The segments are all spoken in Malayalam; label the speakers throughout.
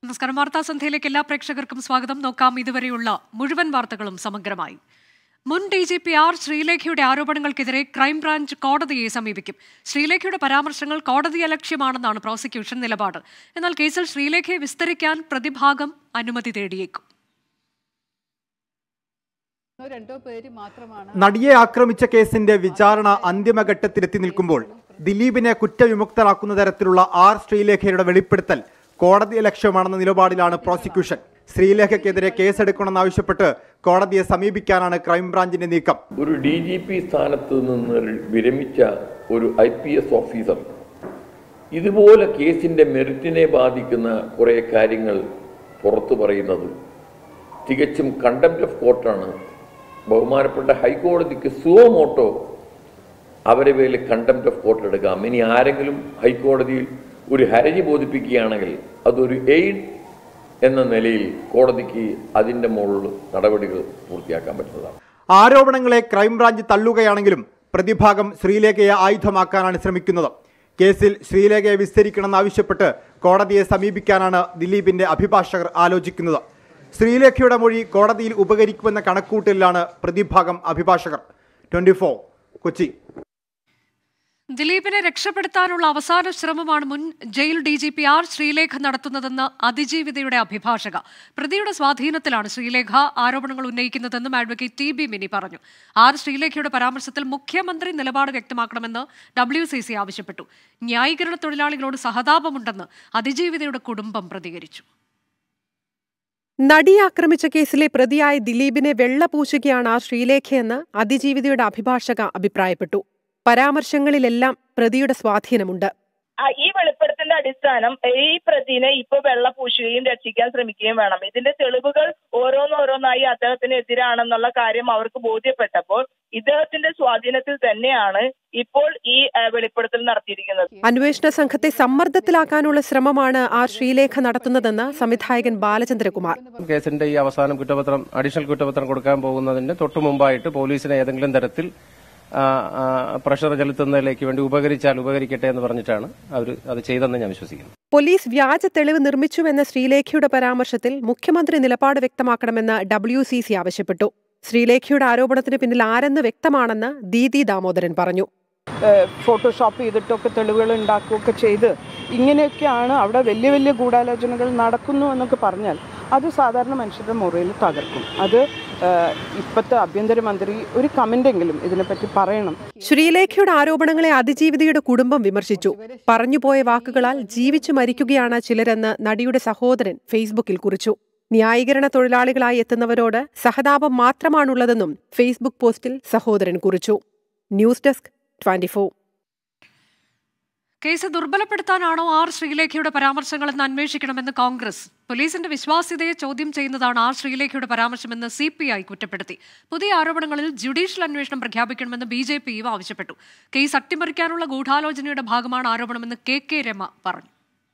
Speaker 1: നമസ്കാരം വാർത്താ സന്ധ്യയിലേക്ക് എല്ലാ പ്രേക്ഷകർക്കും സ്വാഗതം നോക്കാം ഇതുവരെയുള്ള മുഴുവൻ വാർത്തകളും സമഗ്രമായി മുൻ ഡി ജി പി ആർ ശ്രീലേഖയുടെ ആരോപണങ്ങൾക്കെതിരെ ക്രൈംബ്രാഞ്ച് കോടതിയെ സമീപിക്കും ശ്രീലേഖയുടെ പരാമർശങ്ങൾ കോടതിയലക്ഷ്യമാണെന്നാണ് പ്രോസിക്യൂഷൻ നിലപാട് എന്നാൽ കേസിൽ ശ്രീലേഖയെ വിസ്തരിക്കാൻ പ്രതിഭാഗം അനുമതി തേടിയേക്കും
Speaker 2: ഒന്നോ രണ്ടോ പേര് മാത്രമാണ്
Speaker 3: നടിയെ ആക്രമിച്ച കേസിന്റെ വിചാരണ അന്തിമഘട്ടത്തിലെത്തി നിൽക്കുമ്പോൾ ദിലീപിനെ കുറ്റവിമുക്തരാക്കുന്ന തരത്തിലുള്ള ആർ ശ്രീലേഖയുടെ വെളിപ്പെടുത്തൽ കോടതി ലക്ഷ്യമാണെന്ന നിലപാടിലാണ് പ്രോസിക്യൂഷൻ ശ്രീലേഖയ്ക്കെതിരെ കേസെടുക്കണമെന്നാവശ്യപ്പെട്ട് കോടതിയെ സമീപിക്കാനാണ് ക്രൈംബ്രാഞ്ചിന്റെ നീക്കം
Speaker 4: ഒരു ഡി ജി പി സ്ഥാനത്ത് നിന്ന് വിരമിച്ച ഒരു ഐ പി എസ് ഓഫീസർ ഇതുപോലെ കേസിൻ്റെ മെറിറ്റിനെ ബാധിക്കുന്ന കുറേ കാര്യങ്ങൾ പുറത്തു പറയുന്നത് തികച്ചും കണ്ടംപ്റ്റ് ഓഫ് കോർട്ടാണ് ബഹുമാനപ്പെട്ട ഹൈക്കോടതിക്ക് സുവമോട്ടോ അവരെ പേരിൽ കണ്ടംപ്റ്റ് ഓഫ് കോർട്ട് എടുക്കാം ഇനി ആരെങ്കിലും ഹൈക്കോടതിയിൽ ഒരു ഹരജി ബോധിപ്പിക്കുകയാണെങ്കിൽ അതൊരു എയ്ഡ് എന്ന നിലയിൽ കോടതിക്ക് അതിൻ്റെ മുകളിൽ നടപടികൾ പൂർത്തിയാക്കാൻ പറ്റുന്നതാണ്
Speaker 3: ആരോപണങ്ങളെ ക്രൈംബ്രാഞ്ച് തള്ളുകയാണെങ്കിലും പ്രതിഭാഗം ശ്രീലേഖയെ ആയുധമാക്കാനാണ് ശ്രമിക്കുന്നത് കേസിൽ ശ്രീലേഖയെ വിസ്തരിക്കണമെന്നാവശ്യപ്പെട്ട് കോടതിയെ സമീപിക്കാനാണ് ദിലീപിന്റെ അഭിഭാഷകർ ആലോചിക്കുന്നത് ശ്രീലേഖയുടെ മൊഴി കോടതിയിൽ ഉപകരിക്കുമെന്ന കണക്കൂട്ടലിലാണ് പ്രതിഭാഗം അഭിഭാഷകർ ട്വന്റി കൊച്ചി
Speaker 1: ദിലീപിനെ രക്ഷപ്പെടുത്താനുള്ള അവസാന ശ്രമമാണ് മുൻ jail D G P R Sreelekha നടത്തുന്നതെന്ന് അതിജീവിതയുടെ അഭിഭാഷക പ്രതിയുടെ സ്വാധീനത്തിലാണ് ശ്രീലേഖ ആരോപണങ്ങൾ ഉന്നയിക്കുന്നതെന്നും അഡ്വക്കേറ്റ് ടി ബി മിനി പറഞ്ഞു ആർ ശ്രീലേഖയുടെ പരാമർശത്തിൽ മുഖ്യമന്ത്രി നിലപാട് വ്യക്തമാക്കണമെന്ന് ഡബ്ല്യു സി സി ആവശ്യപ്പെട്ടു ന്യായീകരണ തൊഴിലാളികളോട് സഹതാപമുണ്ടെന്ന് അതിജീവിതയുടെ കുടുംബം പ്രതികരിച്ചു
Speaker 5: നടിയെ ആക്രമിച്ച കേസിലെ പ്രതിയായ ദിലീപിനെ വെള്ളപൂശുകയാണ് ആ ശ്രീലേഖയെന്ന് അതിജീവിതയുടെ അഭിഭാഷക അഭിപ്രായപ്പെട്ടു പരാമർശങ്ങളിലെല്ലാം പ്രതിയുടെ സ്വാധീനമുണ്ട്
Speaker 6: ആ, ഈ വെളിപ്പെടുത്തലിന്റെ അടിസ്ഥാനം ഈ പ്രതിനെ ഇപ്പൊ വെള്ള പൂശുകയും രക്ഷിക്കാൻ ശ്രമിക്കുകയും വേണം ഇതിന്റെ തെളിവുകൾ ഓരോന്നോരോന്നായി അദ്ദേഹത്തിന് എതിരാണെന്നുള്ള കാര്യം അവർക്ക് ബോധ്യപ്പെട്ടപ്പോൾ ഇദ്ദേഹത്തിന്റെ സ്വാധീനത്തിൽ തന്നെയാണ് ഇപ്പോൾ ഈ ആ, വെളിപ്പെടുത്തൽ നടത്തിയിരിക്കുന്നത്
Speaker 5: അന്വേഷണ സംഘത്തെ സമ്മർദ്ദത്തിലാക്കാനുള്ള ശ്രമമാണ് ആ ശ്രീലേഖ നടത്തുന്നതെന്ന് സംവിധായകൻ ബാലചന്ദ്രകുമാർ
Speaker 7: കേസിന്റെ ഈ അവസാനം കുറ്റപത്രം അഡീഷണൽ കുറ്റപത്രം കൊടുക്കാൻ പോകുന്നതിന് തൊട്ടു മുമ്പായിട്ട് പോലീസിനെ ഏതെങ്കിലും തരത്തിൽ ആ, ആ, പ്രഷർ ചെലുത്തുന്നതിലേക്ക് വേണ്ടി ഉപകരിച്ചാൽ ഉപകരിക്കട്ടെ എന്ന് പറഞ്ഞിട്ടാണ് അവർ അത് ചെയ്തെന്ന് ഞാൻ വിശ്വസിക്കുന്നു
Speaker 5: പോലീസ് വ്യാജ തെളിവ് നിർമ്മിച്ചുവെന്ന ശ്രീലേഖയുടെ പരാമർശത്തിൽ മുഖ്യമന്ത്രി നിലപാട് വ്യക്തമാക്കണമെന്ന് ഡബ്ല്യു സി സി ആവശ്യപ്പെട്ടു ശ്രീലേഖയുടെ ആരോപണത്തിന് പിന്നിൽ ആരെന്ന് വ്യക്തമാണെന്ന് ദീദി ദാമോദരൻ പറഞ്ഞു
Speaker 2: ഫോട്ടോഷോപ്പ് ചെയ്തിട്ടൊക്കെ തെളിവുകൾ ഉണ്ടാക്കുകയൊക്കെ ചെയ്ത് ഇങ്ങനെയൊക്കെയാണ് അവിടെ വലിയ വലിയ ഗൂഢാലോചനകൾ നടക്കുന്നു എന്നൊക്കെ പറഞ്ഞാൽ അത് സാധാരണ മനുഷ്യരുടെ മുറിയിൽ തകർക്കും അത് ഏഹ്, ഇപ്പോഴത്തെ ആഭ്യന്തരമന്ത്രി ഒരു കമൻ്റെങ്കിലും ഇതിനെപ്പറ്റി പറയണം
Speaker 5: ശ്രീലേഖയുടെ ആരോപണങ്ങളെ അതിജീവിതയുടെ കുടുംബം വിമർശിച്ചു പറഞ്ഞുപോയ വാക്കുകളാൽ ജീവിച്ചു മരിക്കുകയാണ് ചിലരെന്ന് നടിയുടെ സഹോദരൻ ഫേസ്ബുക്കിൽ കുറിച്ചു ന്യായീകരണ തൊഴിലാളികളായി എത്തുന്നവരോട് സഹതാപം മാത്രമാണുള്ളതെന്നും ഫേസ്ബുക്ക് പോസ്റ്റിൽ സഹോദരൻ കുറിച്ചു ന്യൂസ് ഡെസ്ക് ട്വന്റി
Speaker 1: കേസ് ദുർബലപ്പെടുത്താനാണോ ആർ ശ്രീലേഖയുടെ പരാമർശങ്ങളെന്ന് അന്വേഷിക്കണമെന്ന് കോൺഗ്രസ് പോലീസിന്റെ വിശ്വാസ്യതയെ ചോദ്യം ചെയ്യുന്നതാണ് ആർ ശ്രീലേഖയുടെ പരാമർശമെന്ന് സി പി ഐ കുറ്റപ്പെടുത്തി പുതിയ ആരോപണങ്ങളിൽ ജുഡീഷ്യൽ അന്വേഷണം പ്രഖ്യാപിക്കണമെന്ന് ബി ജെ പിയും ആവശ്യപ്പെട്ടു കേസ് അട്ടിമറിക്കാനുള്ള ഗൂഢാലോചനയുടെ ഭാഗമാണ് ആരോപണമെന്ന് കെ കെ രമ പറഞ്ഞു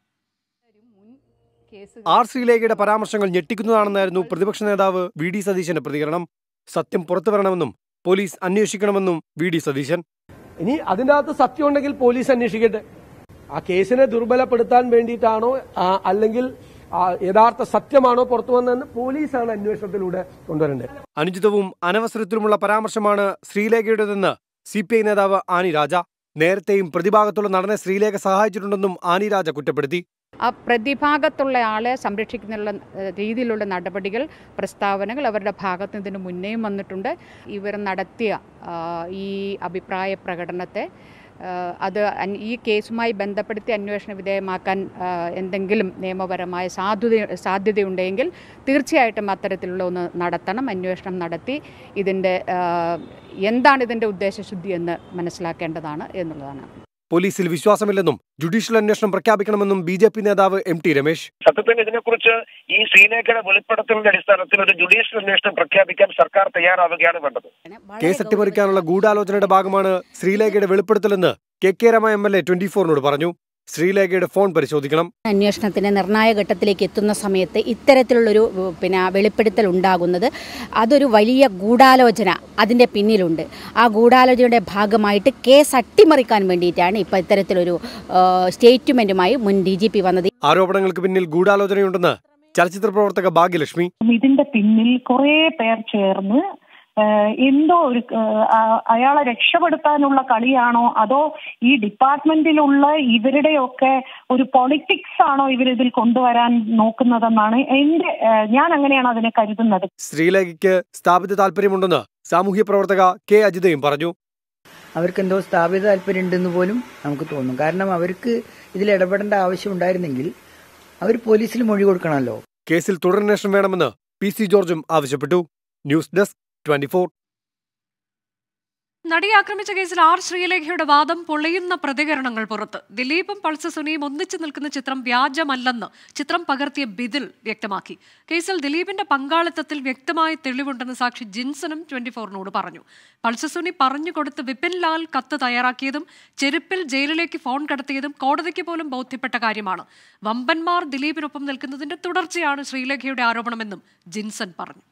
Speaker 8: ആർ ശ്രീലേഖയുടെ പരാമർശങ്ങൾ ഞെട്ടിക്കുന്നതാണെന്നായിരുന്നു പ്രതിപക്ഷ നേതാവ് വി ഡി സതീശന്റെ പ്രതികരണം സത്യം പുറത്തു വരണമെന്നും പോലീസ് അന്വേഷിക്കണമെന്നും വി ഡി സതീശൻ
Speaker 9: ഇനി അതിൻ്റെ അകത്ത് സത്യം ഉണ്ടെങ്കിൽ പോലീസ് അന്വേഷിക്കട്ടെ ആ കേസിനെ ദുർബലപ്പെടുത്താൻ വേണ്ടിയിട്ടാണോ ആ, അല്ലെങ്കിൽ ആ, യഥാർത്ഥ സത്യമാണോ പുറത്തു വന്നതെന്ന് പോലീസാണ് അന്വേഷണത്തിലൂടെ കൊണ്ടുവരേണ്ടത്
Speaker 8: അനുചിതവും അനവസരത്തിലുമുള്ള പരാമർശമാണ് ശ്രീലേഖയുടേതെന്ന് സി പി ഐ നേതാവ് ആനി രാജ നേരത്തെയും പ്രതിഭാഗത്തുള്ള നടനെ ശ്രീലേഖ സഹായിച്ചിട്ടുണ്ടെന്നും ആനി രാജ കുറ്റപ്പെടുത്തി
Speaker 10: ആ പ്രതിഭാഗത്തുള്ള ആളെ സംരക്ഷിക്കുന്നുള്ള ഏഹ്, രീതിയിലുള്ള നടപടികൾ പ്രസ്താവനകൾ അവരുടെ ഭാഗത്ത് നിന്ന് ഇതിന് മുന്നേയും വന്നിട്ടുണ്ട് ഇവർ നടത്തിയ ആ, ഈ അഭിപ്രായ പ്രകടനത്തെ ആ, അത് അൻ- ഈ കേസുമായി ബന്ധപ്പെടുത്തി അന്വേഷണ വിധേയമാക്കാൻ ആ, എന്തെങ്കിലും നിയമപരമായ സാധ്യത സാധ്യതയുണ്ടെങ്കിൽ തീർച്ചയായിട്ടും അത്തരത്തിലുള്ള ഒന്ന് നടത്തണം അന്വേഷണം നടത്തി ഇതിൻ്റെ ആ, എന്താണ് ഇതിൻ്റെ ഉദ്ദേശശുദ്ധി എന്ന് മനസ്സിലാക്കേണ്ടതാണ് എന്നുള്ളതാണ്
Speaker 8: പോലീസിൽ വിശ്വാസമില്ലെന്നും ജുഡീഷ്യൽ അന്വേഷണം പ്രഖ്യാപിക്കണമെന്നും ബി ജെ പി നേതാവ് എം ടി രമേശ്
Speaker 11: സത്യത്തിൽ ഇതിനെക്കുറിച്ച് ഈ ശ്രീലേഖയുടെ വെളിപ്പെടുത്തലിന്റെ അടിസ്ഥാനത്തിൽ ഒരു ജുഡീഷ്യൽ അന്വേഷണം പ്രഖ്യാപിക്കാൻ സർക്കാർ തയ്യാറാവുകയാണ് വേണ്ടത്
Speaker 8: കേസ് അട്ടിമറിക്കാനുള്ള ഗൂഢാലോചനയുടെ ഭാഗമാണ് ശ്രീലേഖയുടെ വെളിപ്പെടുത്തലെന്ന് K K Rama M L A twenty ഫോറിനോട് പറഞ്ഞു ശ്രീലേഖയുടെ ഫോൺ പരിശോധിക്കണം
Speaker 12: അന്വേഷണത്തിന് നിർണായക ഘട്ടത്തിലേക്ക് എത്തുന്ന സമയത്ത് ഇത്തരത്തിലുള്ളൊരു ഉ, പിന്നെ വെളിപ്പെടുത്തൽ ഉണ്ടാകുന്നത് അതൊരു വലിയ ഗൂഢാലോചന അതിൻ്റെ പിന്നിലുണ്ട് ആ ഗൂഢാലോചനയുടെ ഭാഗമായിട്ട് കേസ് അട്ടിമറിക്കാൻ വേണ്ടിയിട്ടാണ് ഇപ്പോൾ ഇത്തരത്തിലൊരു സ്റ്റേറ്റ്മെൻറ്റുമായി മുൻ ഡി ജി പി വന്നത്
Speaker 8: ആരോപണങ്ങൾക്ക് പിന്നിൽ ഗൂഢാലോചനയുണ്ടെന്ന് ചലച്ചിത്ര പ്രവർത്തക ഭാഗ്യലക്ഷ്മി
Speaker 13: ഇതിന്റെ പിന്നിൽ കുറെ പേർ ചേർന്ന് ഏഹ്, എന്തോ ഒരു ഏഹ്, ആ- അയാളെ രക്ഷപ്പെടുത്താനുള്ള കളിയാണോ അതോ ഈ ഡിപ്പാർട്ട്മെന്റിലുള്ള ഇവരുടെയൊക്കെ ഒരു പൊളിറ്റിക്സ് ആണോ ഇവരിതിൽ കൊണ്ടുവരാൻ നോക്കുന്നതെന്നാണ് എന്റെ ഏഹ്, ഞാൻ അങ്ങനെയാണ് അതിനെ കരുതുന്നത്
Speaker 8: ശ്രീലേഖയ്ക്ക് സ്ഥാപിത താല്പര്യമുണ്ടെന്ന് സാമൂഹ്യ പ്രവർത്തക കെ അജിതയും പറഞ്ഞു
Speaker 14: അവർക്ക് എന്തോ സ്ഥാപിത താല്പര്യം ഉണ്ടെന്ന് പോലും നമുക്ക് തോന്നും കാരണം അവർക്ക് ഇതിൽ ഇടപെടേണ്ട ആവശ്യം ഉണ്ടായിരുന്നെങ്കിൽ അവർ പോലീസിൽ മൊഴി കൊടുക്കണമല്ലോ
Speaker 8: കേസിൽ തുടരന്വേഷണം വേണമെന്ന് പി സി ജോർജും ആവശ്യപ്പെട്ടു ന്യൂസ് ഡെസ്ക് ട്വന്റി
Speaker 1: നടിയെ ആക്രമിച്ച കേസിൽ ആർ ശ്രീലേഖയുടെ വാദം പൊളിയുന്ന പ്രതികരണങ്ങൾ പുറത്ത് ദിലീപും പൾസ സുനിയും ഒന്നിച്ചു നിൽക്കുന്ന ചിത്രം വ്യാജമല്ലെന്ന് ചിത്രം പകർത്തിയ ബിദിൽ വ്യക്തമാക്കി കേസിൽ ദിലീപിന്റെ പങ്കാളിത്തത്തിൽ വ്യക്തമായ തെളിവുണ്ടെന്ന് സാക്ഷി ജിൻസനും ട്വന്റി ഫോറിനോട് പറഞ്ഞു പൾസ സുനി പറഞ്ഞുകൊടുത്ത് വിപിൻ ലാൽ കത്ത് തയ്യാറാക്കിയതും ചെരുപ്പിൽ ജയിലിലേക്ക് ഫോൺ കടത്തിയതും കോടതിക്ക് പോലും ബോധ്യപ്പെട്ട കാര്യമാണ് വമ്പന്മാർ ദിലീപിനൊപ്പം നിൽക്കുന്നതിന്റെ തുടർച്ചയാണ് ശ്രീലേഖയുടെ ആരോപണമെന്നും ജിൻസൺ പറഞ്ഞു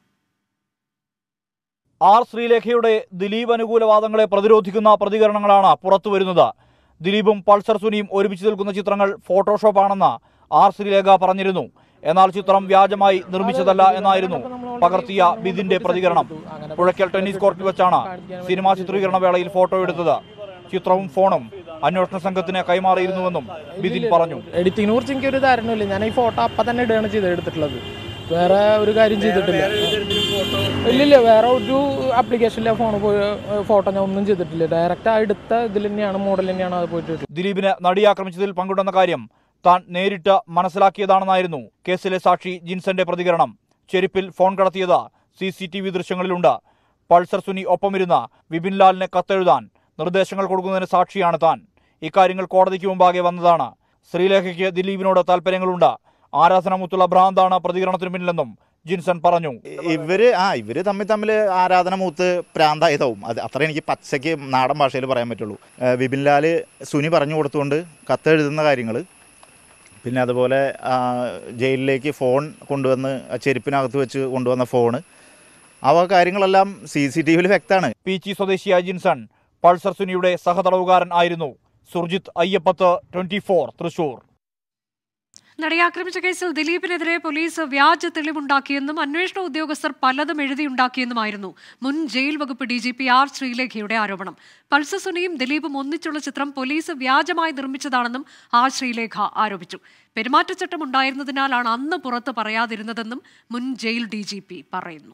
Speaker 15: ആർ ശ്രീലേഖയുടെ ദിലീപ് അനുകൂല വാദങ്ങളെ പ്രതിരോധിക്കുന്ന പ്രതികരണങ്ങളാണ് പുറത്തുവരുന്നത് ദിലീപും പൾസർ സുനിയും ഒരുമിച്ച് നിൽക്കുന്ന ചിത്രങ്ങൾ ഫോട്ടോഷോപ്പാണെന്ന് ആർ ശ്രീലേഖ പറഞ്ഞിരുന്നു എന്നാൽ ചിത്രം വ്യാജമായി നിർമ്മിച്ചതല്ല എന്നായിരുന്നു പകർത്തിയ ബിദിന്റെ പ്രതികരണം പുഴയ്ക്കൽ ടെന്നീസ് കോർട്ടിൽ വെച്ചാണ് സിനിമാ ചിത്രീകരണ വേളയിൽ ഫോട്ടോ എടുത്തത് ചിത്രവും ഫോണും അന്വേഷണ സംഘത്തിന് കൈമാറിയിരുന്നുവെന്നും ബിദിൻ പറഞ്ഞു
Speaker 16: എഡിറ്റിങ്ങിനെ കുറിച്ച് എനിക്കൊരു ധാരണയില്ല ഞാൻ ഈ ഫോട്ടോ അപ്പം തന്നെ ഇടുകയാണ് ചെയ്ത് എടുത്തിട്ടുള്ളത് വേറെ ഒരു കാര്യം ചെയ്തിട്ടില്ല ഇല്ലില്ല വേറെ ഒരു ആപ്ലിക്കേഷനിലെ ഫോൺ പോയി ഫോട്ടോ ഞാൻ ഒന്നും ചെയ്തിട്ടില്ല ഡയറക്റ്റ് ആ എടുത്ത ഇതിൽ തന്നെയാണ് മോഡൽ തന്നെയാണ് അത് പോയിട്ട്
Speaker 15: ദിലീപിന് നടിയെ ആക്രമിച്ചതിൽ പങ്കുണ്ടെന്ന കാര്യം താൻ നേരിട്ട് മനസ്സിലാക്കിയതാണെന്നായിരുന്നു കേസിലെ സാക്ഷി ജിൻസന്റെ പ്രതികരണം ചെരുപ്പിൽ ഫോൺ കടത്തിയത് സി സി ടി വി ദൃശ്യങ്ങളിലുണ്ട് പൾസർ സുനി ഒപ്പമിരുന്ന വിപിൻ ലാലിനെ കത്തെഴുതാൻ നിർദ്ദേശങ്ങൾ കൊടുക്കുന്നതിന് സാക്ഷിയാണ് താൻ ഇക്കാര്യങ്ങൾ കോടതിക്ക് മുമ്പാകെ വന്നതാണ് ശ്രീലേഖയ്ക്ക് ദിലീപിനോട് താല്പര്യങ്ങളുണ്ട് ആരാധനമുത്തുള്ള ഭ്രാന്താണ് പ്രതികരണത്തിന് പിന്നിലെന്നും ജിൻസൺ പറഞ്ഞു
Speaker 17: ഇവര് ആ ഇവര് തമ്മിൽ തമ്മിൽ ആരാധന മൂത്ത് പ്രാന്തായതാവും അത് അത്ര എനിക്ക് പച്ചയ്ക്ക് നാടൻ ഭാഷയിൽ പറയാൻ പറ്റുള്ളൂ ഏഹ് വിപിൻ ലാല് സുനി പറഞ്ഞു കൊടുത്തുകൊണ്ട് കത്തെഴുതുന്ന കാര്യങ്ങൾ പിന്നെ അതുപോലെ ആ, ജയിലിലേക്ക് ഫോൺ കൊണ്ടുവന്ന് ആ ചെരുപ്പിനകത്ത് വെച്ച് കൊണ്ടുവന്ന ഫോണ് അവ കാര്യങ്ങളെല്ലാം സി സി ടി വിയിൽ വ്യക്തമാണ്
Speaker 15: പീച്ചി സ്വദേശിയായ ജിൻസൺ പൾസർ സുനിയുടെ സഹതടവുകാരൻ ആയിരുന്നു സുർജിത്ത് അയ്യപ്പത്ത് ട്വന്റി ഫോർ തൃശൂർ
Speaker 1: നടിയെ ആക്രമിച്ച കേസിൽ ദിലീപിനെതിരെ പോലീസ് വ്യാജ തെളിവുണ്ടാക്കിയെന്നും അന്വേഷണ ഉദ്യോഗസ്ഥർ പലതും എഴുതിയുണ്ടാക്കിയെന്നുമായിരുന്നു മുൻ ജയിൽ വകുപ്പ് ഡി ജി പി ആർ ശ്രീലേഖയുടെ ആരോപണം പൾസ സുനിയും ദിലീപും ഒന്നിച്ചുള്ള ചിത്രം പോലീസ് വ്യാജമായി നിർമ്മിച്ചതാണെന്നും ആർ ശ്രീലേഖ ആരോപിച്ചു പെരുമാറ്റച്ചട്ടം ഉണ്ടായിരുന്നതിനാലാണ് അന്ന് പുറത്ത് പറയാതിരുന്നതെന്നും മുൻ ജയിൽ ഡി ജി പി പറയുന്നു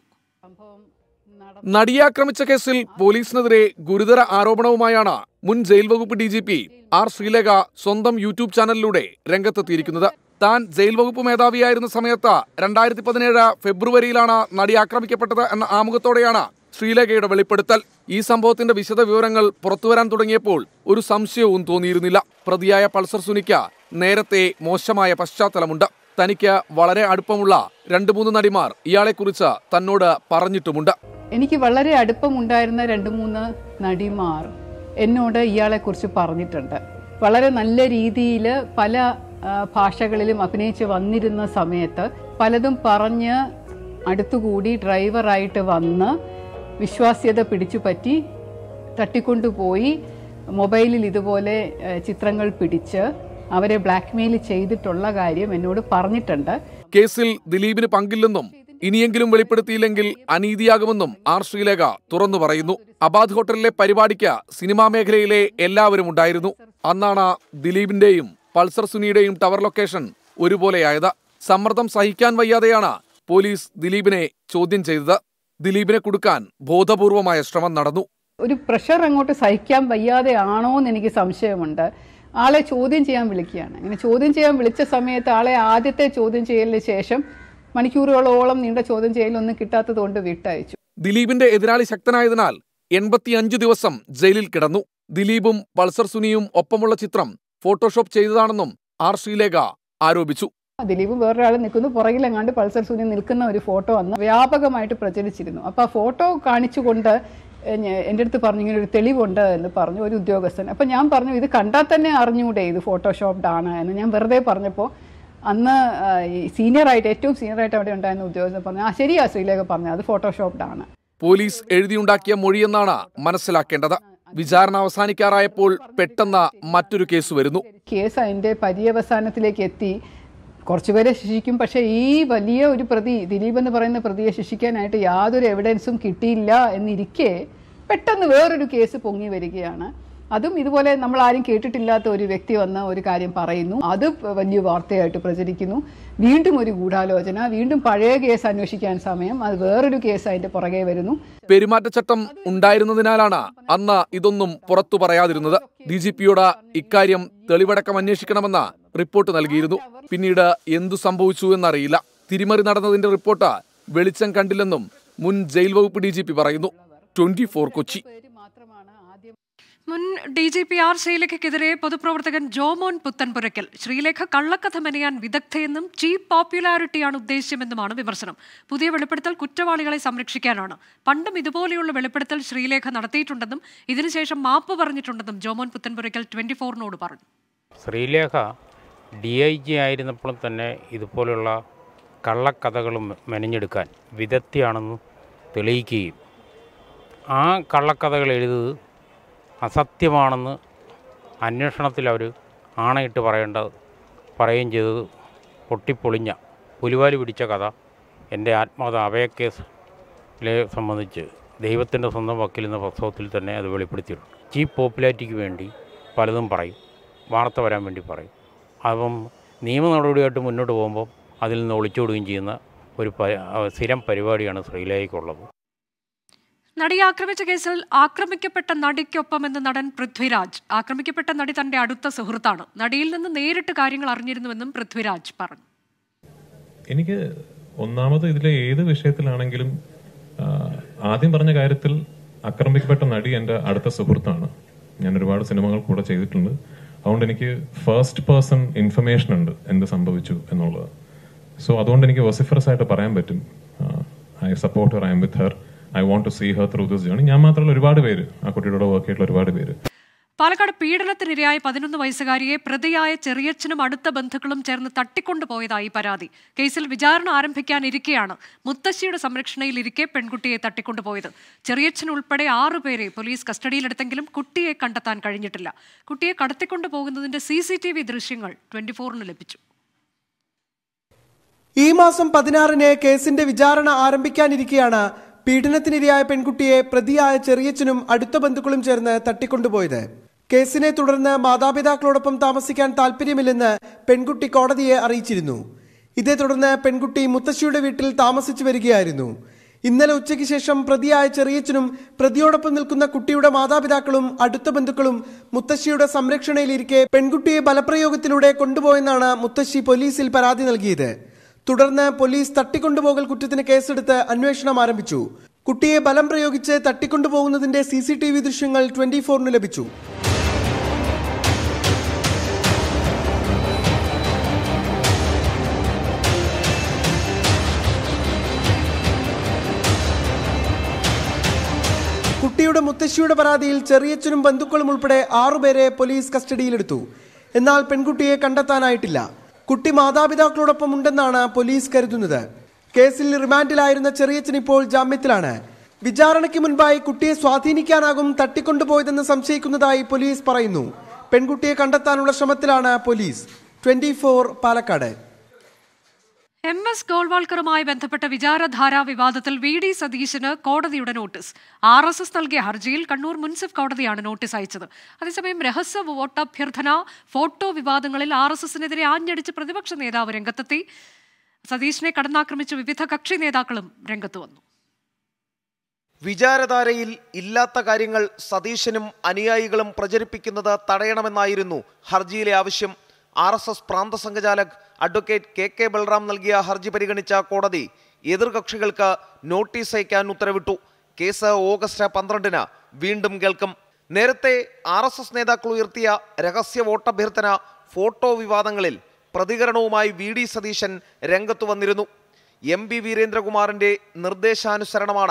Speaker 18: നടിയെ ആക്രമിച്ച കേസിൽ പോലീസിനെതിരെ ഗുരുതര ആരോപണവുമായാണ് മുൻ ജയിൽ വകുപ്പ് D G P R Sreelekha സ്വന്തം യൂട്യൂബ് ചാനലിലൂടെ രംഗത്തെത്തിയിരിക്കുന്നത് താൻ ജയിൽ വകുപ്പ് മേധാവിയായിരുന്ന സമയത്ത് രണ്ടായിരത്തി പതിനേഴ് ഫെബ്രുവരിയിലാണ് നടി ആക്രമിക്കപ്പെട്ടത് എന്ന ആമുഖത്തോടെയാണ് ശ്രീലേഖയുടെ വെളിപ്പെടുത്തൽ ഈ സംഭവത്തിന്റെ വിശദ വിവരങ്ങൾ പുറത്തുവരാൻ തുടങ്ങിയപ്പോൾ ഒരു സംശയവും തോന്നിയിരുന്നില്ല പ്രതിയായ പൾസർ സുനിക്ക് നേരത്തെ മോശമായ പശ്ചാത്തലമുണ്ട് തനിക്ക് വളരെ അടുപ്പമുള്ള രണ്ടു മൂന്ന് നടിമാർ ഇയാളെക്കുറിച്ച് തന്നോട് പറഞ്ഞിട്ടുമുണ്ട്
Speaker 10: എനിക്ക് വളരെ അടുപ്പമുണ്ടായിരുന്ന രണ്ട് മൂന്ന് നടിമാർ എന്നോട് ഇയാളെക്കുറിച്ച് പറഞ്ഞിട്ടുണ്ട് വളരെ നല്ല രീതിയിൽ പല ആ, ഭാഷകളിലും അഭിനയിച്ച് വന്നിരുന്ന സമയത്ത് പലതും പറഞ്ഞ് അടുത്തുകൂടി ഡ്രൈവറായിട്ട് വന്ന് വിശ്വാസ്യത പിടിച്ചു പറ്റി തട്ടിക്കൊണ്ടുപോയി മൊബൈലിൽ ഇതുപോലെ ആ, ചിത്രങ്ങൾ പിടിച്ച് അവരെ ബ്ലാക്ക്മെയിൽ ചെയ്തിട്ടുള്ള കാര്യം എന്നോട് പറഞ്ഞിട്ടുണ്ട്
Speaker 18: കേസിൽ ദിലീപിന് പങ്കില്ലെന്നും ഇനിയെങ്കിലും വെളിപ്പെടുത്തിയില്ലെങ്കിൽ അനീതിയാകുമെന്നും ആർ ശ്രീലേഖ തുറന്നു പറയുന്നു അബാദ് ഹോട്ടലിലെ പരിപാടിക്ക് സിനിമാ മേഖലയിലെ എല്ലാവരും ഉണ്ടായിരുന്നു അന്നാണ് ദിലീപിന്റെയും പൾസർ സുനിയുടെയും ടവർ ലൊക്കേഷൻ ഒരുപോലെയായത് സമ്മർദ്ദം സഹിക്കാൻ വയ്യാതെയാണ് പോലീസ് ദിലീപിനെ ചോദ്യം ചെയ്തത് ദിലീപിനെ കുടുക്കാൻ ബോധപൂർവമായ ശ്രമം നടന്നു
Speaker 10: ഒരു പ്രഷർ അങ്ങോട്ട് സഹിക്കാൻ വയ്യാതെ ആണോ എന്ന് എനിക്ക് സംശയമുണ്ട് ആളെ ചോദ്യം ചെയ്യാൻ വിളിക്കുകയാണ് അങ്ങനെ ചോദ്യം ചെയ്യാൻ വിളിച്ച സമയത്ത് ആളെ ആദ്യത്തെ ചോദ്യം ചെയ്യലിന് ശേഷം മണിക്കൂറുകളോളം നീണ്ട ചോദ്യം ചെയ്യലൊന്നും കിട്ടാത്തത് കൊണ്ട് വിട്ടയച്ചു
Speaker 18: ദിലീപിന്റെ എതിരാളി ശക്തനായതിനാൽ എൺപത്തിയഞ്ച് ദിവസം ജയിലിൽ കിടന്നു ദിലീപും പൾസർ സുനിയും ഒപ്പമുള്ള ചിത്രം ഫോട്ടോഷോപ്പ് ചെയ്തതാണെന്നും ആർ ശ്രീലേഖ ആരോപിച്ചു
Speaker 10: ദിലീപ് വേറൊരാൾ നിൽക്കുന്നു പുറകിലെങ്ങാണ്ട് പൾസർ സുനി നിൽക്കുന്ന ഒരു ഫോട്ടോ അന്ന് വ്യാപകമായിട്ട് പ്രചരിച്ചിരുന്നു അപ്പോൾ ആ ഫോട്ടോ കാണിച്ചുകൊണ്ട്
Speaker 19: എ- ഞ- എൻ്റെ അടുത്ത് പറഞ്ഞു ഇങ്ങനെ ഒരു തെളിവുണ്ട് എന്ന് പറഞ്ഞു ഒരു ഉദ്യോഗസ്ഥൻ അപ്പം ഞാൻ പറഞ്ഞു ഇത് കണ്ടാൽ തന്നെ അറിഞ്ഞൂടെ ഇത് ഫോട്ടോഷോപ്ഡ് ആണ് എന്ന് ഞാൻ വെറുതെ പറഞ്ഞപ്പോൾ അന്ന് ആ, ഈ സീനിയറായിട്ട് ഏറ്റവും സീനിയറായിട്ട് അവിടെ ഉണ്ടായിരുന്ന ഉദ്യോഗസ്ഥൻ പറഞ്ഞു ആ ശരിയാ ശ്രീലേഖ പറഞ്ഞു അത് ഫോട്ടോഷോപ്ഡ് ആണ്
Speaker 18: പോലീസ് എഴുതിയുണ്ടാക്കിയ മൊഴിയെന്നാണ് മനസ്സിലാക്കേണ്ടത് വിചാരണ അവസാനിക്കാറായപ്പോൾ പെട്ടെന്ന് മറ്റൊരു കേസ് വരുന്നു
Speaker 19: കേസ് അതിൻ്റെ പര്യവസാനത്തിലേക്ക് എത്തി കുറച്ചുപേരെ ശിക്ഷിക്കും പക്ഷേ ഈ വലിയ ഒരു പ്രതി ദിലീപ് എന്ന് പറയുന്ന പ്രതിയെ ശിക്ഷിക്കാനായിട്ട് യാതൊരു എവിഡൻസും കിട്ടിയില്ല എന്നിരിക്കെ പെട്ടെന്ന് വേറൊരു കേസ് പൊങ്ങി വരികയാണ് അതും ഇതുപോലെ നമ്മൾ ആരും കേട്ടിട്ടില്ലാത്ത ഒരു വ്യക്തി വന്ന ഒരു കാര്യം പറയുന്നു അത് വലിയ വാർത്തയായിട്ട് പ്രചരിക്കുന്നു വീണ്ടും ഒരു ഗൂഢാലോചന വീണ്ടും പഴയ കേസ് അന്വേഷിക്കാൻ സമയം അത് വേറൊരു കേസ് അതിന്റെ പുറകെ വരുന്നു
Speaker 18: പെരുമാറ്റച്ചട്ടം ഉണ്ടായിരുന്നതിനാലാണ് അന്ന് ഇതൊന്നും പുറത്തു പറയാതിരുന്നത് ഡി ജി പിയോട് ഇക്കാര്യം തെളിവടക്കം അന്വേഷിക്കണമെന്ന റിപ്പോർട്ട് നൽകിയിരുന്നു പിന്നീട് എന്തു സംഭവിച്ചു എന്നറിയില്ല തിരിമറി നടന്നതിന്റെ റിപ്പോർട്ട് വെളിച്ചം കണ്ടില്ലെന്നും മുൻ ജയിൽ വകുപ്പ് ഡി ജി പി പറയുന്നു ട്വന്റി ഫോർ കൊച്ചി
Speaker 1: മുൻ ഡി ജി പി ആർ ശ്രീലേഖയ്ക്കെതിരെ പൊതുപ്രവർത്തകൻ ജോമോൻ പുത്തൻപുരയ്ക്കൽ ശ്രീലേഖ കള്ളക്കഥ മെനയാൻ വിദഗ്ധയെന്നും ചീപ്പ് പോപ്പുലാരിറ്റിയാണ് ഉദ്ദേശ്യമെന്നുമാണ് വിമർശനം പുതിയ വെളിപ്പെടുത്തൽ കുറ്റവാളികളെ സംരക്ഷിക്കാനാണ് പണ്ടും ഇതുപോലെയുള്ള വെളിപ്പെടുത്തൽ ശ്രീലേഖ നടത്തിയിട്ടുണ്ടെന്നും ഇതിനുശേഷം മാപ്പ് പറഞ്ഞിട്ടുണ്ടെന്നും ജോമോൻ പുത്തൻപുരയ്ക്കൽ ട്വന്റി ഫോറിനോട് പറഞ്ഞു
Speaker 20: ശ്രീലേഖ ഡി ഐ ജി ആയിരുന്നപ്പോൾ തന്നെ ഇതുപോലുള്ള കള്ളക്കഥകളും മെനഞ്ഞെടുക്കാൻ വിദഗ്ധയാണെന്ന് തെളിയിക്കുകയും ആ കള്ളക്കഥകൾ എഴുതുന്നത് അസത്യമാണെന്ന് അന്വേഷണത്തിൽ അവർ ആണയിട്ട് പറയേണ്ടത് പറയുകയും ചെയ്തത് പൊട്ടിപ്പൊളിഞ്ഞ പുലിവാലി പിടിച്ച കഥ എൻ്റെ ആത്മകഥ അഭയക്കേസിലെ സംബന്ധിച്ച് ദൈവത്തിൻ്റെ സ്വന്തം വക്കീൽ എന്ന പുസ്തകത്തിൽ തന്നെ അത് വെളിപ്പെടുത്തിയിട്ടുണ്ട് ചീപ്പ് പോപ്പുലാരിറ്റിക്ക് വേണ്ടി പലതും പറയും വാർത്ത വരാൻ വേണ്ടി പറയും അപ്പം നിയമ നടപടിയായിട്ട് മുന്നോട്ട് പോകുമ്പോൾ അതിൽ നിന്ന് ഒളിച്ചോടുകയും ചെയ്യുന്ന ഒരു പ- സ്ഥിരം പരിപാടിയാണ് ശ്രീലേഖയ്ക്കുള്ളത്
Speaker 1: നടിയെ ആക്രമിച്ച കേസിൽ ആക്രമിക്കപ്പെട്ട നടിക്കൊപ്പം എന്ന നടൻ പൃഥ്വിരാജ് ആക്രമിക്കപ്പെട്ട നടി തന്റെ അടുത്ത സുഹൃത്താണ് നടിയിൽ നിന്ന് നേരിട്ട് കാര്യങ്ങൾ അറിഞ്ഞിരുന്നുവെന്നും പൃഥ്വിരാജ് പറഞ്ഞു
Speaker 21: എനിക്ക് ഒന്നാമത് ഇതിലെ ഏത് വിഷയത്തിലാണെങ്കിലും ആ, ആദ്യം പറഞ്ഞ കാര്യത്തിൽ ആക്രമിക്കപ്പെട്ട നടി എൻ്റെ അടുത്ത സുഹൃത്താണ് ഞാൻ ഒരുപാട് സിനിമകൾ കൂടെ ചെയ്തിട്ടുണ്ട് അതുകൊണ്ട് എനിക്ക് ഫസ്റ്റ് പേഴ്സൺ ഇൻഫർമേഷൻ ഉണ്ട് എന്ത് സംഭവിച്ചു എന്നുള്ളത് സോ അതുകൊണ്ട് എനിക്ക് വസിഫറസ് ആയിട്ട് പറയാൻ പറ്റും I support her I'm with her I want to see her through this journey ഞാൻ മാത്രമല്ല ഒരുപാട് പേര് ആ കുട്ടിയുടെ വർക്ക് ചെയ്തിട്ടുള്ള ഒരുപാട് പേര്
Speaker 1: പാലക്കാട് പീഡനത്തിനിരയായ പതിനൊന്ന് വയസ്സുകാരിയെ പ്രതിയായ ചെറിയച്ഛനും അടുത്ത ബന്ധുക്കളും ചേർന്ന് തട്ടിക്കൊണ്ടുപോയതായി പരാതി കേസിൽ വിചാരണ ആരംഭിക്കാനിരിക്കെയാണ് മുത്തശ്ശിയുടെ സംരക്ഷണയിലിരിക്കെ പെൺകുട്ടിയെ തട്ടിക്കൊണ്ടുപോയത് ചെറിയച്ഛൻ ഉൾപ്പെടെ ആറുപേരെ പോലീസ് കസ്റ്റഡിയിലെടുത്തെങ്കിലും കുട്ടിയെ കണ്ടെത്താൻ കഴിഞ്ഞിട്ടില്ല കുട്ടിയെ കടത്തിക്കൊണ്ടുപോകുന്നതിന്റെ സി സി ടി വി ദൃശ്യങ്ങൾ ട്വന്റി ഫോറിന് ലഭിച്ചു
Speaker 22: ഈ മാസം പതിനാറിന് കേസിന്റെ വിചാരണ ആരംഭിക്കാനിരിക്കെയാണ് പീഡനത്തിനിരയായ പെൺകുട്ടിയെ പ്രതിയായ ചെറിയച്ഛനും അടുത്ത ബന്ധുക്കളും ചേർന്ന് തട്ടിക്കൊണ്ടുപോയത് കേസിനെ തുടർന്ന് മാതാപിതാക്കളോടൊപ്പം താമസിക്കാൻ താല്പര്യമില്ലെന്ന് പെൺകുട്ടി കോടതിയെ അറിയിച്ചിരുന്നു ഇതേ തുടർന്ന് പെൺകുട്ടി മുത്തശ്ശിയുടെ വീട്ടിൽ താമസിച്ചു വരികയായിരുന്നു ഇന്നലെ ഉച്ചയ്ക്ക് ശേഷം പ്രതിയായ ചെറിയച്ഛനും പ്രതിയോടൊപ്പം നിൽക്കുന്ന കുട്ടിയുടെ മാതാപിതാക്കളും അടുത്ത ബന്ധുക്കളും മുത്തശ്ശിയുടെ സംരക്ഷണയിലിരിക്കെ പെൺകുട്ടിയെ ബലപ്രയോഗത്തിലൂടെ കൊണ്ടുപോയെന്നാണ് മുത്തശ്ശി പോലീസിൽ പരാതി നൽകിയത് തുടർന്ന് പോലീസ് തട്ടിക്കൊണ്ടുപോകൽ കുറ്റത്തിന് കേസെടുത്ത് അന്വേഷണം ആരംഭിച്ചു കുട്ടിയെ ബലം പ്രയോഗിച്ച് തട്ടിക്കൊണ്ടുപോകുന്നതിന്റെ സി സി ടി വി ദൃശ്യങ്ങൾ ട്വന്റി ഫോറിന് ലഭിച്ചു കുട്ടിയുടെ മുത്തശ്ശിയുടെ പരാതിയിൽ ചെറിയച്ഛനും ബന്ധുക്കളും ഉൾപ്പെടെ ആറുപേരെ പോലീസ് കസ്റ്റഡിയിലെടുത്തു എന്നാൽ പെൺകുട്ടിയെ കണ്ടെത്താനായിട്ടില്ല കുട്ടി മാതാപിതാക്കളോടൊപ്പം ഉണ്ടെന്നാണ് പോലീസ് കരുതുന്നത് കേസിൽ റിമാൻഡിലായിരുന്ന ചെറിയച്ഛൻ ഇപ്പോൾ ജാമ്യത്തിലാണ് വിചാരണയ്ക്ക് മുൻപായി കുട്ടിയെ സ്വാധീനിക്കാനാകും തട്ടിക്കൊണ്ടുപോയതെന്ന് സംശയിക്കുന്നതായി പോലീസ് പറയുന്നു പെൺകുട്ടിയെ കണ്ടെത്താനുള്ള ശ്രമത്തിലാണ് police twenty Palakkad
Speaker 1: M S ഗോൾവാൾക്കറുമായി ബന്ധപ്പെട്ട വിചാരധാരാ വിവാദത്തിൽ വി ഡി സതീശന് കോടതിയുടെ നോട്ടീസ് ആർ എസ് എസ് നൽകിയ ഹർജിയിൽ കണ്ണൂർ മുൻസിഫ് കോടതിയാണ് നോട്ടീസ് അയച്ചത് അതേസമയം രഹസ്യ വോട്ടഭ്യർത്ഥന ഫോട്ടോ വിവാദങ്ങളിൽ ആർ എസ് എസിനെതിരെ ആഞ്ഞടിച്ച് പ്രതിപക്ഷ നേതാവ് രംഗത്തെത്തി സതീശിനെ കടന്നാക്രമിച്ച് വിവിധ കക്ഷി നേതാക്കളും രംഗത്ത് വന്നു
Speaker 23: വിചാരധാരയിൽ ഇല്ലാത്ത കാര്യങ്ങൾ സതീശനും അനുയായികളും പ്രചരിപ്പിക്കുന്നത് തടയണമെന്നായിരുന്നു ഹർജിയിലെ ആവശ്യം ആർ എസ് എസ് പ്രാന്ത സംഘചാലക് അഡ്വക്കേറ്റ് കെ കെ ബൽറാം നൽകിയ ഹർജി പരിഗണിച്ച കോടതി എതിർകക്ഷികൾക്ക് നോട്ടീസ് അയക്കാൻ ഉത്തരവിട്ടു കേസ് ഓഗസ്റ്റ് പന്ത്രണ്ടിന് വീണ്ടും കേൾക്കും നേരത്തെ ആർ എസ് എസ് നേതാക്കൾ ഉയർത്തിയ രഹസ്യ വോട്ടഭ്യർത്ഥന ഫോട്ടോ വിവാദങ്ങളിൽ പ്രതികരണവുമായി വി ഡി സതീശൻ രംഗത്തു വന്നിരുന്നു എം പി വീരേന്ദ്രകുമാറിന്റെ നിർദ്ദേശാനുസരണമാണ്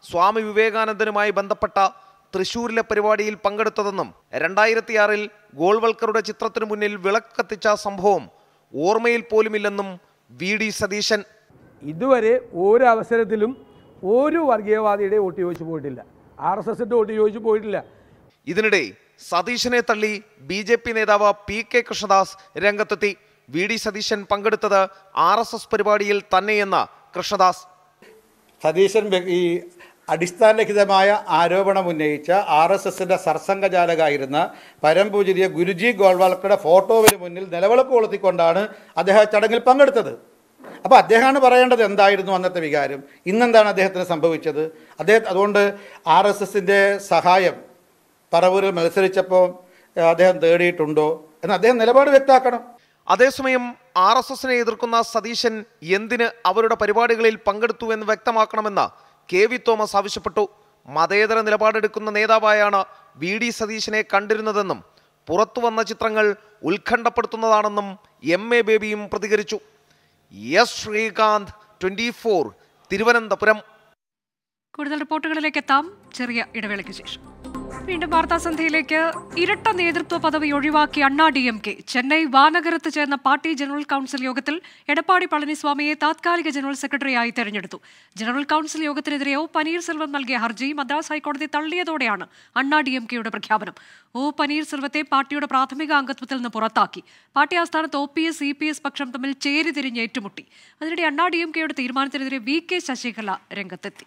Speaker 23: സ്വാമി വിവേകാനന്ദനുമായി ബന്ധപ്പെട്ട തൃശൂരിലെ പരിപാടിയിൽ പങ്കെടുത്തതെന്നും രണ്ടായിരത്തിയാറിൽ ഗോൾവൽക്കറുടെ ചിത്രത്തിനു മുന്നിൽ വിളക്ക് കത്തിച്ച സംഭവം ഓർമ്മയിൽ പോലുമില്ലെന്നും വി ഡി സതീശൻ
Speaker 9: ഇതുവരെ ഒരു അവസരത്തിലും ഒരു വർഗീയവാദിയുടെ വോട്ട് ചോദിച്ചു പോയിട്ടില്ല ആർ എസ് എസിന്റെ വോട്ട് ചോദിച്ചു പോയിട്ടില്ല
Speaker 23: ഇതിനിടെ സതീശനെ തള്ളി ബി ജെ പി നേതാവ് പി കെ കൃഷ്ണദാസ് രംഗത്തെത്തി വി ഡി സതീശൻ പങ്കെടുത്തത് ആർ എസ് എസ് പരിപാടിയിൽ തന്നെയെന്ന കൃഷ്ണദാസ്
Speaker 3: സതീശൻ വ്യ- ഈ അടിസ്ഥാനരഹിതമായ ആരോപണം ഉന്നയിച്ച ആർ എസ് എസിന്റെ സർസംഘചാലകായിരുന്ന പരംപൂജിരിയ ഗുരുജി ഗോൾവാൾക്കറുടെ ഫോട്ടോവിന് മുന്നിൽ നിലവിളക്ക് കൊളുത്തിക്കൊണ്ടാണ് അദ്ദേഹം ചടങ്ങിൽ പങ്കെടുത്തത് അപ്പോൾ അദ്ദേഹമാണ് പറയേണ്ടത് എന്തായിരുന്നു അന്നത്തെ വികാരം ഇന്നെന്താണ് അദ്ദേഹത്തിന് സംഭവിച്ചത് അദ്ദേഹം അതുകൊണ്ട് ആർ എസ് എസിൻ്റെ സഹായം പറവൂരിൽ മത്സരിച്ചപ്പോൾ ഏഹ്, അദ്ദേഹം തേടിയിട്ടുണ്ടോ എന്ന് അദ്ദേഹം നിലപാട് വ്യക്തമാക്കണം
Speaker 23: അതേസമയം ആർ എസ് എസിനെ എതിർക്കുന്ന സതീശൻ എന്തിന് അവരുടെ പരിപാടികളിൽ പങ്കെടുത്തു എന്ന് വ്യക്തമാക്കണമെന്ന് കെ വി തോമസ് ആവശ്യപ്പെട്ടു മതേതര നിലപാടെടുക്കുന്ന നേതാവായാണ് വി ഡി സതീശനെ കണ്ടിരുന്നതെന്നും പുറത്തു വന്ന ചിത്രങ്ങൾ ഉത്കണ്ഠപ്പെടുത്തുന്നതാണെന്നും എം എ ബേബിയും പ്രതികരിച്ചു S Sreekanth twenty four Thiruvananthapuram
Speaker 1: കൂടുതൽ റിപ്പോർട്ടുകളിലേക്ക് എത്താം ചെറിയ ഇടവേളയ്ക്ക് ശേഷം വീണ്ടും വാർത്താസന്ധ്യയിലേക്ക് ഇരട്ട നേതൃത്വ പദവി ഒഴിവാക്കി Anna D M K Chennai വാനഗരത്ത് ചേർന്ന പാർട്ടി ജനറൽ കൗൺസിൽ യോഗത്തിൽ എടപ്പാടി പളനിസ്വാമിയെ താത്കാലിക ജനറൽ സെക്രട്ടറിയായി തെരഞ്ഞെടുത്തു ജനറൽ കൗൺസിൽ യോഗത്തിനെതിരെ ഒ പനീർസെൽവം നൽകിയ ഹർജി മദ്രാസ് ഹൈക്കോടതി തള്ളിയതോടെയാണ് അണ്ണാ ഡി എം കെയുടെ പ്രഖ്യാപനം ഒ പനീർസെൽവത്തെ പാർട്ടിയുടെ പ്രാഥമിക അംഗത്വത്തിൽ നിന്ന് പുറത്താക്കി പാർട്ടി ആസ്ഥാനത്ത് O P S C P S പക്ഷം തമ്മിൽ ചേരിതിരിഞ്ഞ് ഏറ്റുമുട്ടി അതിനിടെ അണ്ണാ ഡി എം കെയുടെ തീരുമാനത്തിനെതിരെ വി കെ ശശികല രംഗത്തെത്തി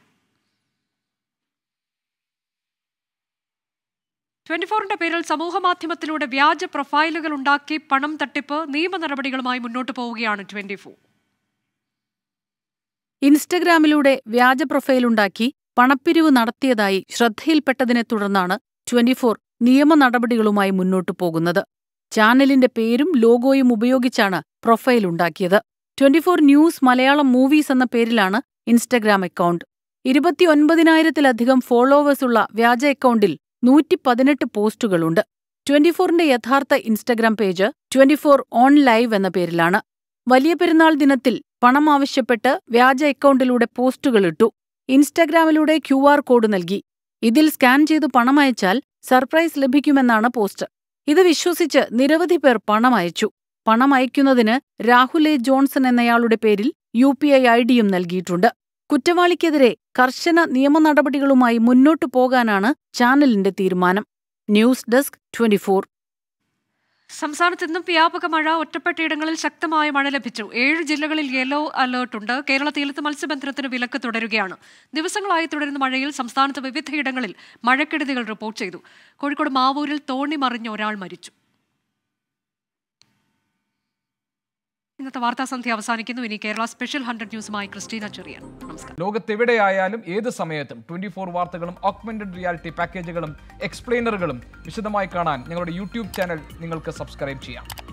Speaker 1: ട്വന്റി ഫോറിന്റെ പേരിൽ സമൂഹമാധ്യമത്തിലൂടെ വ്യാജ പ്രൊഫൈലുകൾ ഉണ്ടാക്കി പണം തട്ടിപ്പ് നിയമ നടപടികളുമായി മുന്നോട്ട് പോവുകയാണ് ട്വന്റി ഫോർ
Speaker 4: ഇൻസ്റ്റഗ്രാമിലൂടെ വ്യാജ പ്രൊഫൈലുണ്ടാക്കി പണപ്പിരിവ് നടത്തിയതായി ശ്രദ്ധയിൽപ്പെട്ടതിനെ തുടർന്നാണ് ട്വന്റിഫോർ നിയമ നടപടികളുമായി മുന്നോട്ടു പോകുന്നത് ചാനലിന്റെ പേരും ലോഗോയും ഉപയോഗിച്ചാണ് പ്രൊഫൈൽ ഉണ്ടാക്കിയത് ട്വന്റിഫോർ ന്യൂസ് മലയാളം മൂവീസ് എന്ന പേരിലാണ് ഇൻസ്റ്റഗ്രാം അക്കൗണ്ട് ഇരുപത്തിയൊൻപതിനായിരത്തിലധികം ഫോളോവേഴ്സുള്ള വ്യാജ അക്കൗണ്ടിൽ നൂറ്റി പതിനെട്ട് പോസ്റ്റുകളുണ്ട് ട്വന്റിഫോറിന്റെ യഥാർത്ഥ Instagram page twenty four on live എന്ന പേരിലാണ് വലിയ പെരുന്നാൾ ദിനത്തിൽ പണം ആവശ്യപ്പെട്ട് വ്യാജ അക്കൗണ്ടിലൂടെ പോസ്റ്റുകളിട്ടു ഇൻസ്റ്റഗ്രാമിലൂടെ ക്യു ആർ കോഡ് നൽകി ഇതിൽ സ്കാൻ ചെയ്ത് പണം അയച്ചാൽ സർപ്രൈസ് ലഭിക്കുമെന്നാണ് പോസ്റ്റ് ഇത് വിശ്വസിച്ച് നിരവധി പേർ പണം അയച്ചു പണം അയക്കുന്നതിന് രാഹുൽ എ ജോൺസൺ എന്നയാളുടെ പേരിൽ യു പി ഐ ഐ ഡിയും നൽകിയിട്ടുണ്ട് കുറ്റവാളിക്കെതിരെ കർശന നിയമ നടപടികളുമായി മുന്നോട്ടു പോകാനാണ് ചാനലിന്റെ തീരുമാനം ന്യൂസ് ഡെസ്ക് ട്വന്റിഫോർ
Speaker 1: സംസ്ഥാനത്ത് ഇന്നും വ്യാപക മഴ ഒറ്റപ്പെട്ടയിടങ്ങളിൽ ശക്തമായ മഴ ലഭിച്ചു ഏഴ് ജില്ലകളിൽ യെല്ലോ അലേർട്ട് ഉണ്ട് കേരള തീരത്ത് മത്സ്യബന്ധനത്തിന് വിലക്ക് തുടരുകയാണ് ദിവസങ്ങളായി തുടരുന്ന മഴയിൽ സംസ്ഥാനത്ത് വിവിധയിടങ്ങളിൽ മഴക്കെടുതികൾ റിപ്പോർട്ട് ചെയ്തു കോഴിക്കോട് മാവൂരിൽ തോണി മറിഞ്ഞ ഒരാൾ മരിച്ചു ഇന്നത്തെ വാർത്താസന്ധ്യ അവസാനിക്കുന്നു ഇനി കേരള സ്പെഷ്യൽ ഹൺഡ്രഡ് ന്യൂസുമായി ക്രിസ്റ്റീന ചെറിയാൻ നമസ്കാരം
Speaker 18: ലോകത്തെവിടെയായാലും ഏത് സമയത്തും ട്വന്റി ഫോർ വാർത്തകളും ഓഗ്മെന്റഡ് റിയാലിറ്റി പാക്കേജുകളും എക്സ്പ്ലെയിനറുകളും വിശദമായി കാണാൻ ഞങ്ങളുടെ യൂട്യൂബ് ചാനൽ നിങ്ങൾക്ക് സബ്സ്ക്രൈബ് ചെയ്യാം